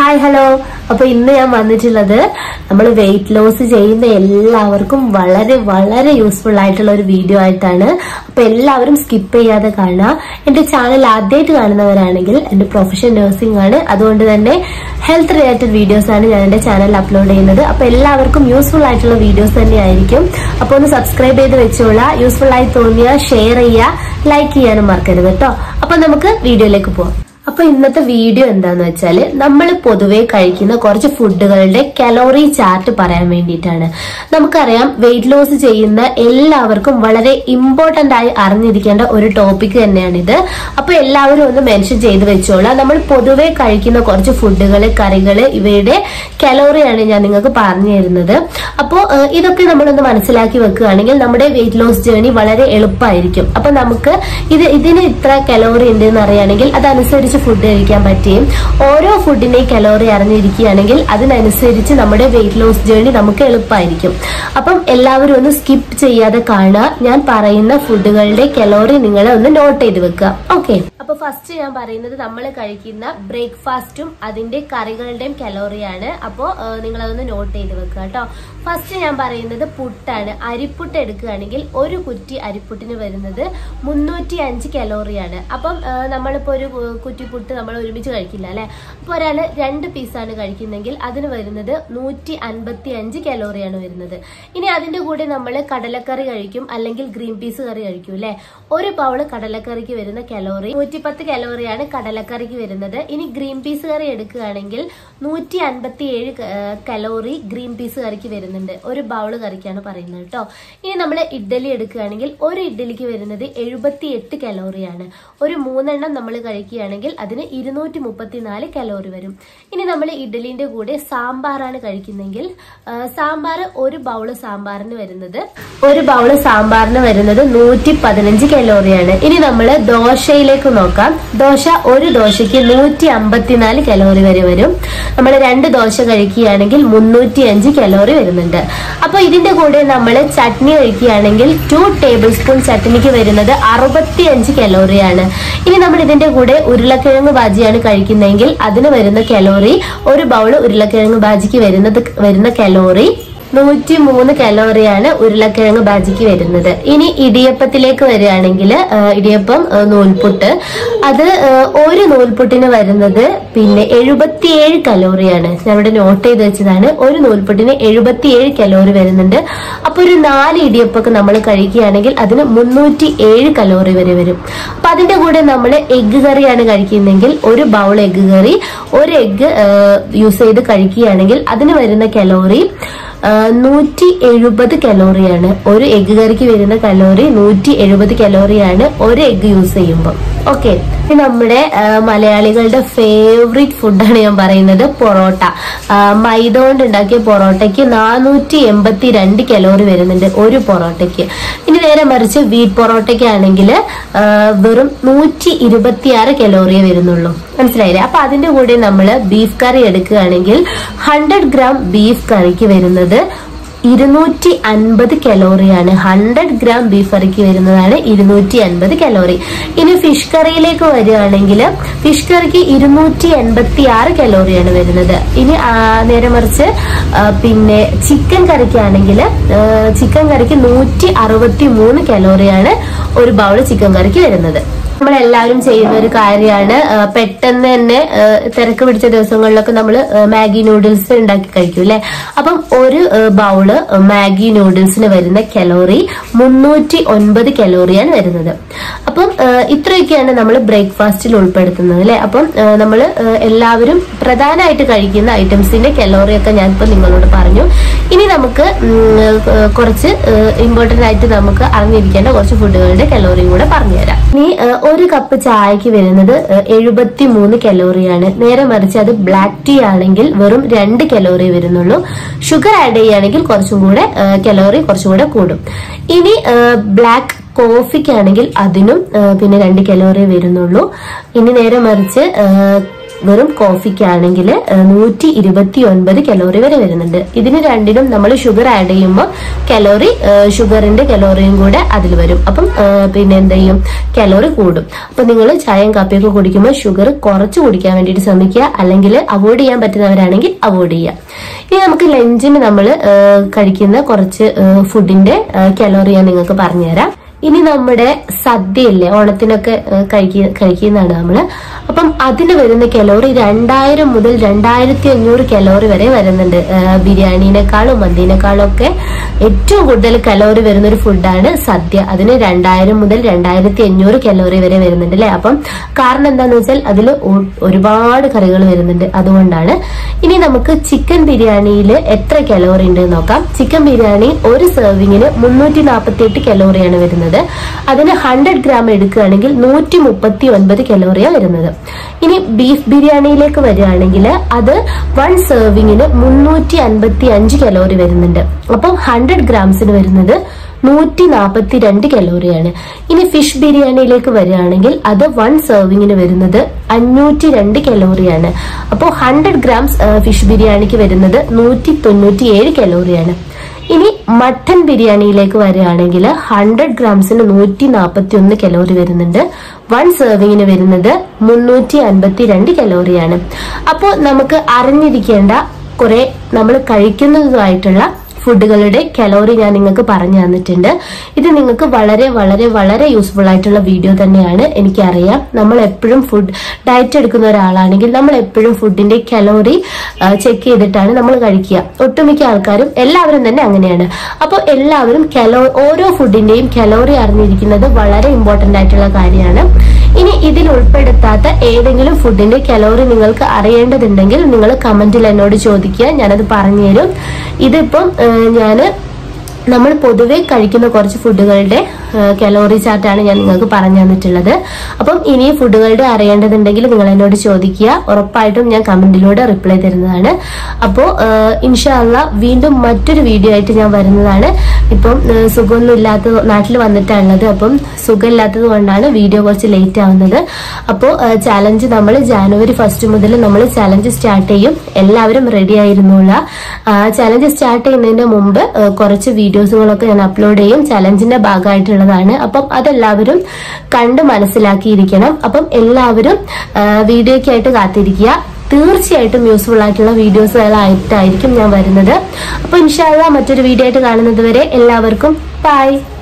hi hello അപ്പൊ ഇന്ന് ഞാൻ വന്നിട്ടുള്ളത് നമ്മൾ വെയിറ്റ് ലോസ് ചെയ്യുന്ന എല്ലാവർക്കും വളരെ വളരെ യൂസ്ഫുൾ ആയിട്ടുള്ള ഒരു വീഡിയോ ആയിട്ടാണ് അപ്പൊ എല്ലാവരും സ്കിപ്പ് ചെയ്യാതെ കാണുക എന്റെ ചാനൽ ആദ്യമായിട്ട് കാണുന്നവരാണെങ്കിൽ എന്റെ പ്രൊഫഷൻ നഴ്സിംഗ് ആണ് അതുകൊണ്ട് തന്നെ ഹെൽത്ത് റിലേറ്റഡ് വീഡിയോസ് ആണ് ഞാൻ എന്റെ ചാനലിൽ അപ്ലോഡ് ചെയ്യുന്നത് അപ്പൊ എല്ലാവർക്കും യൂസ്ഫുൾ ആയിട്ടുള്ള വീഡിയോസ് തന്നെ ആയിരിക്കും അപ്പൊ ഒന്ന് സബ്സ്ക്രൈബ് ചെയ്ത് വെച്ചോളാം യൂസ്ഫുൾ ആയി തോന്നിയാൽ ഷെയർ ചെയ്യുക ലൈക്ക് ചെയ്യാനും മറക്കരുത് കേട്ടോ അപ്പൊ നമുക്ക് വീഡിയോയിലേക്ക് പോവാം അപ്പൊ ഇന്നത്തെ വീഡിയോ എന്താന്ന് വെച്ചാല് നമ്മൾ പൊതുവെ കഴിക്കുന്ന കുറച്ച് ഫുഡുകളുടെ കലോറി ചാർട്ട് പറയാൻ വേണ്ടിയിട്ടാണ് നമുക്കറിയാം വെയിറ്റ് ലോസ് ചെയ്യുന്ന എല്ലാവർക്കും വളരെ ഇമ്പോർട്ടന്റ് ആയി അറിഞ്ഞിരിക്കേണ്ട ഒരു ടോപ്പിക് തന്നെയാണിത് അപ്പൊ എല്ലാവരും ഒന്ന് മെൻഷൻ ചെയ്ത് വെച്ചോളാം നമ്മൾ പൊതുവെ കഴിക്കുന്ന കുറച്ച് ഫുഡുകൾ കറികൾ ഇവയുടെ കലോറിയാണ് ഞാൻ നിങ്ങൾക്ക് പറഞ്ഞു തരുന്നത് അപ്പോൾ ഇതൊക്കെ നമ്മളൊന്ന് മനസ്സിലാക്കി വെക്കുകയാണെങ്കിൽ നമ്മുടെ വെയിറ്റ് ലോസ് ജേർണി വളരെ എളുപ്പമായിരിക്കും അപ്പൊ നമുക്ക് ഇത് ഇതിന് ഇത്ര കലോറി ഉണ്ട് എന്ന് അറിയുകയാണെങ്കിൽ അതനുസരിച്ച് ഫുഡ് കഴിക്കാൻ പറ്റുകയും ഓരോ ഫുഡിന്റെയും കലോറി അറിഞ്ഞിരിക്കുകയാണെങ്കിൽ അതിനനുസരിച്ച് നമ്മുടെ വെയിറ്റ് ലോസ് ജേർണി നമുക്ക് എളുപ്പമായിരിക്കും അപ്പം എല്ലാവരും ഒന്ന് സ്കിപ്പ് ചെയ്യാതെ കാണുക ഞാൻ പറയുന്ന ഫുഡുകളുടെ കലോറി നിങ്ങൾ ഒന്ന് നോട്ട് ചെയ്ത് വെക്കുക ഓക്കെ അപ്പൊ ഫസ്റ്റ് ഞാൻ പറയുന്നത് നമ്മൾ കഴിക്കുന്ന ബ്രേക്ക്ഫാസ്റ്റും അതിന്റെ കറികളുടെയും കലോറിയാണ് അപ്പോൾ നിങ്ങൾ അതൊന്ന് നോട്ട് ചെയ്ത് വെക്കുക കേട്ടോ ഫസ്റ്റ് ഞാൻ പറയുന്നത് പുട്ടാണ് അരിപ്പുട്ട് എടുക്കുകയാണെങ്കിൽ ഒരു കുറ്റി അരിപ്പുട്ടിന് വരുന്നത് മുന്നൂറ്റി അഞ്ച് കലോറിയാണ് അപ്പം ആ, നമ്മളിപ്പോ ഒരു കു- കുറ്റി പുട്ട് നമ്മൾ ഒരുമിച്ച് കഴിക്കില്ല അല്ലെ അപ്പൊ ഒരാള് രണ്ട് പീസാണ് കഴിക്കുന്നെങ്കിൽ അതിന് വരുന്നത് നൂറ്റി അൻപത്തി അഞ്ച് കലോറിയാണ് വരുന്നത് ഇനി അതിന്റെ കൂടെ നമ്മൾ കടലക്കറി കഴിക്കും അല്ലെങ്കിൽ ഗ്രീൻ പീസ് കറി കഴിക്കും അല്ലെ ഒരു ബൗള് കടലക്കറിക്ക് വരുന്ന കലോറി നൂറ്റിപ്പത്ത് കലോറിയാണ് കടലക്കറിക്ക് വരുന്നത് ഇനി ഗ്രീൻ പീസ് കറി എടുക്കുകയാണെങ്കിൽ നൂറ്റി അൻപത്തി ഏഴ് കലോറി ഗ്രീൻ പീസ് കറിക്ക് വരുന്നുണ്ട് ഒരു ബൗള് കറിക്കാണ് പറയുന്നത് കേട്ടോ ഇനി നമ്മൾ ഇഡ്ഡലി എടുക്കുകയാണെങ്കിൽ ഒരു ഇഡ്ഡലിക്ക് വരുന്നത് എഴുപത്തി എട്ട് കലോറിയാണ് ഒരു മൂന്നെണ്ണം നമ്മൾ കഴിക്കുകയാണെങ്കിൽ അതിന് ഇരുന്നൂറ്റി മുപ്പത്തിനാല് കലോറി വരും ഇനി നമ്മൾ ഇഡ്ഡലിന്റെ കൂടെ സാമ്പാറാണ് കഴിക്കുന്നെങ്കിൽ ആ, സാമ്പാർ ഒരു ബൗള് സാമ്പാറിന് വരുന്നത് ഒരു ബൗള് സാമ്പാറിന് വരുന്നത് നൂറ്റി പതിനഞ്ച് കലോറിയാണ് ഇനി നമ്മൾ ദോശയിലേക്ക് നോക്കാം ദോശ ഒരു ദോശയ്ക്ക് നൂറ്റി അമ്പത്തിനാല് കലോറി വരെ വരും നമ്മൾ രണ്ട് ദോശ കഴിക്കുകയാണെങ്കിൽ മുന്നൂറ്റി അഞ്ച് കലോറി വരുന്നുണ്ട് അപ്പൊ ഇതിന്റെ കൂടെ നമ്മൾ ചട്നി കഴിക്കുകയാണെങ്കിൽ ടു ടേബിൾ സ്പൂൺ ചട്നിക്ക് വരുന്നത് അറുപത്തി അഞ്ച് കലോറിയാണ് ഇനി നമ്മൾ ഇതിന്റെ കൂടെ ഉരുളക്കിഴങ്ങ് ബാജിയാണ് കഴിക്കുന്നതെങ്കിൽ അതിന് വരുന്ന കലോറി ഒരു ബൗള് ഉരുളക്കിഴങ്ങ് ബാജിക്ക് വരുന്നത് വരുന്ന കലോറി നൂറ്റി മൂന്ന് കലോറിയാണ് ഉരുളക്കിഴങ്ങ് ബാജിക്ക് വരുന്നത് ഇനി ഇടിയപ്പത്തിലേക്ക് വരികയാണെങ്കിൽ ആ, ഇടിയപ്പം ആ, നൂൽപുട്ട് അത് ആ, ഒരു നൂൽപുട്ടിന് വരുന്നത് പിന്നെ എഴുപത്തിയേഴ് കലോറിയാണ് ഞാൻ ഇവിടെ നോട്ട് ചെയ്ത് വെച്ചതാണ് ഒരു നൂൽപുട്ടിന് എഴുപത്തിയേഴ് കലോറി വരുന്നുണ്ട് അപ്പൊ ഒരു നാല് ഇടിയപ്പൊക്കെ നമ്മൾ കഴിക്കുകയാണെങ്കിൽ അതിന് മുന്നൂറ്റി ഏഴ് കലോറി വരെ വരും അപ്പൊ അതിന്റെ കൂടെ നമ്മൾ എഗ്ഗ് കറിയാണ് കഴിക്കുന്നതെങ്കിൽ ഒരു ബൗൾ എഗ്ഗ് കറി ഒരു എഗ്ഗ് യൂസ് ചെയ്ത് കഴിക്കുകയാണെങ്കിൽ അതിന് വരുന്ന കലോറി നൂറ്റി എഴുപത് കലോറിയാണ് ഒരു എഗ്ഗ് കറിക്ക് വരുന്ന കലോറി നൂറ്റി എഴുപത് കലോറിയാണ് ഒരു എഗ്ഗ് യൂസ് ചെയ്യുമ്പോൾ ഓക്കെ നമ്മുടെ ആ, മലയാളികളുടെ ഫേവറേറ്റ് ഫുഡാണ് ഞാൻ പറയുന്നത് പൊറോട്ട ആ, മൈദ കൊണ്ട് ഉണ്ടാക്കിയ പൊറോട്ടയ്ക്ക് നാനൂറ്റി എൺപത്തി രണ്ട് കലോറി വരുന്നുണ്ട് ഒരു പൊറോട്ടയ്ക്ക് ഇനി നേരെ മറിച്ച് വീറ്റ് പൊറോട്ടയ്ക്ക് ആണെങ്കിൽ വെറും നൂറ്റി ഇരുപത്തിയാറ് കലോറിയേ വരുന്നുള്ളൂ മനസ്സിലായില്ലേ അപ്പൊ അതിന്റെ കൂടെ നമ്മൾ ബീഫ് കറി എടുക്കുകയാണെങ്കിൽ ഹൺഡ്രഡ് ഗ്രാം ബീഫ് കറിക്ക് വരുന്നത് ഇരുന്നൂറ്റി അൻപത് കലോറിയാണ് ഹൺഡ്രഡ് ഗ്രാം ബീഫ് കറിക്ക് വരുന്നതാണ് ഇരുന്നൂറ്റി അൻപത് കലോറി ഇനി ഫിഷ് കറിയിലേക്ക് വരികയാണെങ്കിൽ ഫിഷ് കറിക്ക് ഇരുന്നൂറ്റി എൺപത്തി ആറ് കലോറിയാണ് വരുന്നത് ഇനി ആ, നേരെ മറിച്ച് ആ, പിന്നെ ചിക്കൻ കറിക്കാണെങ്കിൽ ചിക്കൻ കറിക്ക് നൂറ്റി അറുപത്തി മൂന്ന് കലോറിയാണ് ഒരു ബൗള് ചിക്കൻ കറിക്ക് വരുന്നത് നമ്മളെല്ലാവരും ചെയ്യുന്ന ഒരു കാര്യമാണ് ആ, പെട്ടെന്ന് തന്നെ ആ, തിരക്ക് പിടിച്ച ദിവസങ്ങളിലൊക്കെ നമ്മൾ മാഗി നൂഡിൽസ് ഉണ്ടാക്കി കഴിക്കും അല്ലെ അപ്പം ഒരു ആ, ബൗള് മാഗി നൂഡിൽസിന് വരുന്ന കലോറി മുന്നൂറ്റി ഒൻപത് കലോറിയാണ് വരുന്നത് അപ്പം ആ, ഇത്രയൊക്കെയാണ് നമ്മൾ ബ്രേക്ക്ഫാസ്റ്റിൽ ഉൾപ്പെടുത്തുന്നത് അല്ലെ അപ്പം നമ്മൾ എല്ലാവരും പ്രധാനമായിട്ട് കഴിക്കുന്ന ഐറ്റംസിന്റെ കലോറി ഒക്കെ ഞാനിപ്പോൾ നിങ്ങളോട് പറഞ്ഞു ഇനി നമുക്ക് ഉം, ആ, കുറച്ച് ഇമ്പോർട്ടന്റ് ആയിട്ട് നമുക്ക് അറിഞ്ഞിരിക്കേണ്ട കുറച്ച് ഫുഡുകളുടെ കലോറിയും കൂടെ പറഞ്ഞുതരാം ഇനി ആ, ഒരു കപ്പ് ചായക്ക് വരുന്നത് എഴുപത്തി മൂന്ന് കലോറിയാണ് നേരെ മറിച്ച് അത് ബ്ലാക്ക് ടീ ആണെങ്കിൽ വെറും രണ്ട് കലോറി വരുന്നുള്ളൂ ഷുഗർ ആഡ് ചെയ്യുകയാണെങ്കിൽ കുറച്ചും കൂടെ കലോറി കുറച്ചും കൂടെ കൂടും ഇനി ബ്ലാക്ക് കോഫിക്കാണെങ്കിൽ അതിനും ആ, പിന്നെ രണ്ട് കലോറി വരുന്നുള്ളൂ ഇനി നേരെ മറിച്ച് ആ, വെറും കോഫിക്കാണെങ്കിൽ നൂറ്റി ഇരുപത്തി ഒൻപത് കലോറി വരെ വരുന്നുണ്ട് ഇതിന് രണ്ടിനും നമ്മൾ ഷുഗർ ആഡ് ചെയ്യുമ്പോൾ കലോറി ഷുഗറിന്റെ കലോറിയും കൂടെ അതിൽ വരും അപ്പം ആ, പിന്നെ എന്ത് ചെയ്യും കലോറി കൂടും അപ്പൊ നിങ്ങൾ ചായയും കാപ്പിയൊക്കെ കുടിക്കുമ്പോൾ ഷുഗർ കുറച്ച് കുടിക്കാൻ വേണ്ടിയിട്ട് ശ്രമിക്കുക അല്ലെങ്കിൽ അവോയ്ഡ് ചെയ്യാൻ പറ്റുന്നവരാണെങ്കിൽ അവോയ്ഡ് ചെയ്യുക ഇനി നമുക്ക് ലഞ്ചിന് നമ്മൾ കഴിക്കുന്ന കുറച്ച് ഫുഡിന്റെ കലോറി ഞാൻ നിങ്ങൾക്ക് പറഞ്ഞുതരാം ഇനി നമ്മുടെ സദ്യയില്ലേ ഓണത്തിനൊക്കെ ഏഹ്, കഴിക്ക കഴിക്കുന്നതാണ് നമ്മള് അപ്പം അതിന് വരുന്ന കലോറി രണ്ടായിരം മുതൽ രണ്ടായിരത്തി അഞ്ഞൂറ് കലോറി വരെ വരുന്നുണ്ട് ഏഹ്, ബിരിയാണിനേക്കാളും മന്തിനേക്കാളും ഒക്കെ ഏറ്റവും കൂടുതൽ കലോറി വരുന്ന ഒരു ഫുഡാണ് സദ്യ അതിന് രണ്ടായിരം മുതൽ രണ്ടായിരത്തി അഞ്ഞൂറ് കലോറി വരെ വരുന്നുണ്ട് അല്ലെ അപ്പം കാരണം എന്താന്ന് വെച്ചാൽ അതിൽ ഒരുപാട് കറികൾ വരുന്നുണ്ട് അതുകൊണ്ടാണ് ഇനി നമുക്ക് ചിക്കൻ ബിരിയാണിയിൽ എത്ര കലോറി ഉണ്ട് എന്ന് നോക്കാം ചിക്കൻ ബിരിയാണി ഒരു സെർവിങ്ങിന് മുന്നൂറ്റി നാൽപ്പത്തി എട്ട് കലോറിയാണ് വരുന്നത് അതിന് ഹൺഡ്രഡ് ഗ്രാം എടുക്കുകയാണെങ്കിൽ നൂറ്റി മുപ്പത്തി ഒൻപത് കലോറിയാണ് വരുന്നത് ഇനി ബീഫ് ബിരിയാണിയിലേക്ക് വരികയാണെങ്കിൽ അത് വൺ സെർവിങ്ങിന് മുന്നൂറ്റി അൻപത്തി അഞ്ച് കലോറി വരുന്നുണ്ട് അപ്പം ഹൺഡ്രഡ് ഗ്രാംസിന് വരുന്നത് നൂറ്റി നാൽപ്പത്തി രണ്ട് കലോറിയാണ് ഇനി ഫിഷ് ബിരിയാണിയിലേക്ക് വരികയാണെങ്കിൽ അത് വൺ സെർവിങ്ങിന് വരുന്നത് അഞ്ഞൂറ്റി രണ്ട് കലോറിയാണ് അപ്പോൾ ഹൺഡ്രഡ് ഗ്രാംസ് ഫിഷ് ബിരിയാണിക്ക് വരുന്നത് നൂറ്റി തൊണ്ണൂറ്റി ഏഴ് കലോറിയാണ് ഇനി മട്ടൻ ബിരിയാണിയിലേക്ക് വരികയാണെങ്കിൽ ഹൺഡ്രഡ് ഗ്രാംസിന് നൂറ്റി നാൽപ്പത്തി ഒന്ന് കലോറി വരുന്നുണ്ട് വൺ സെർവിങ്ങിന് വരുന്നത് മുന്നൂറ്റി അൻപത്തി രണ്ട് കലോറിയാണ് അപ്പോൾ നമുക്ക് അറിഞ്ഞിരിക്കേണ്ട കുറെ നമ്മൾ കഴിക്കുന്നതുമായിട്ടുള്ള ഫുഡുകളുടെ കലോറി ഞാൻ നിങ്ങൾക്ക് പറഞ്ഞു തന്നിട്ടുണ്ട് ഇത് നിങ്ങൾക്ക് വളരെ വളരെ വളരെ യൂസ്ഫുൾ ആയിട്ടുള്ള വീഡിയോ തന്നെയാണ് എനിക്കറിയാം നമ്മൾ എപ്പോഴും ഫുഡ് ഡയറ്റ് എടുക്കുന്ന ഒരാളാണെങ്കിൽ നമ്മൾ എപ്പോഴും ഫുഡിന്റെ കലോറി ചെക്ക് ചെയ്തിട്ടാണ് നമ്മൾ കഴിക്കുക ഒട്ടുമിക്ക ആൾക്കാരും എല്ലാവരും തന്നെ അങ്ങനെയാണ് അപ്പോൾ എല്ലാവരും കലോ ഓരോ ഫുഡിന്റെയും കലോറി അറിഞ്ഞിരിക്കുന്നത് വളരെ ഇമ്പോർട്ടന്റ് ആയിട്ടുള്ള കാര്യമാണ് ഇനി ഇതിൽ ഉൾപ്പെടുത്താത്ത ഏതെങ്കിലും ഫുഡിന്റെ കലോറി നിങ്ങൾക്ക് അറിയേണ്ടതുണ്ടെങ്കിൽ നിങ്ങൾ കമന്റിൽ എന്നോട് ചോദിക്കുക ഞാനത് പറഞ്ഞുതരും ഇതിപ്പം ഞാൻ നമ്മൾ പൊതുവെ കഴിക്കുന്ന കുറച്ച് ഫുഡുകളുടെ കലോറി ചാർട്ടാണ് ഞാൻ നിങ്ങൾക്ക് പറഞ്ഞു തന്നിട്ടുള്ളത് അപ്പം ഇനി ഫുഡുകളുടെ അറിയേണ്ടതുണ്ടെങ്കിൽ നിങ്ങൾ എന്നോട് ചോദിക്കുക ഉറപ്പായിട്ടും ഞാൻ കമന്റിലൂടെ റിപ്ലൈ തരുന്നതാണ് അപ്പോൾ ഇൻഷാല്ല വീണ്ടും മറ്റൊരു വീഡിയോ ആയിട്ട് ഞാൻ വരുന്നതാണ് ഇപ്പം ഏഹ്, സുഖമൊന്നും ഇല്ലാത്ത നാട്ടിൽ വന്നിട്ടാണുള്ളത് അപ്പം സുഖമില്ലാത്തത് കൊണ്ടാണ് വീഡിയോ കുറച്ച് ലേറ്റ് ആവുന്നത് അപ്പോൾ ചാലഞ്ച് നമ്മൾ ജാനുവരി ഫസ്റ്റ് മുതൽ നമ്മൾ ചാലഞ്ച് സ്റ്റാർട്ട് ചെയ്യും എല്ലാവരും റെഡി ആയിരുന്നുള്ള ചാലഞ്ച് സ്റ്റാർട്ട് ചെയ്യുന്നതിന് മുമ്പ് ഏഹ്, കുറച്ച് വീഡിയോസുകളൊക്കെ ഞാൻ അപ്ലോഡ് ചെയ്യും ചലഞ്ചിന്റെ ഭാഗമായിട്ടുള്ളതാണ് അപ്പം അതെല്ലാവരും കണ്ട് മനസ്സിലാക്കിയിരിക്കണം അപ്പം എല്ലാവരും വീഡിയോയ്ക്കായിട്ട് കാത്തിരിക്കുക തീർച്ചയായിട്ടും യൂസ്ഫുൾ ആയിട്ടുള്ള വീഡിയോസുകളായിട്ടായിരിക്കും ഞാൻ വരുന്നത് അപ്പൊ ഇൻഷാല്ല മറ്റൊരു വീഡിയോ ആയിട്ട് കാണുന്നത് വരെ എല്ലാവർക്കും ബൈ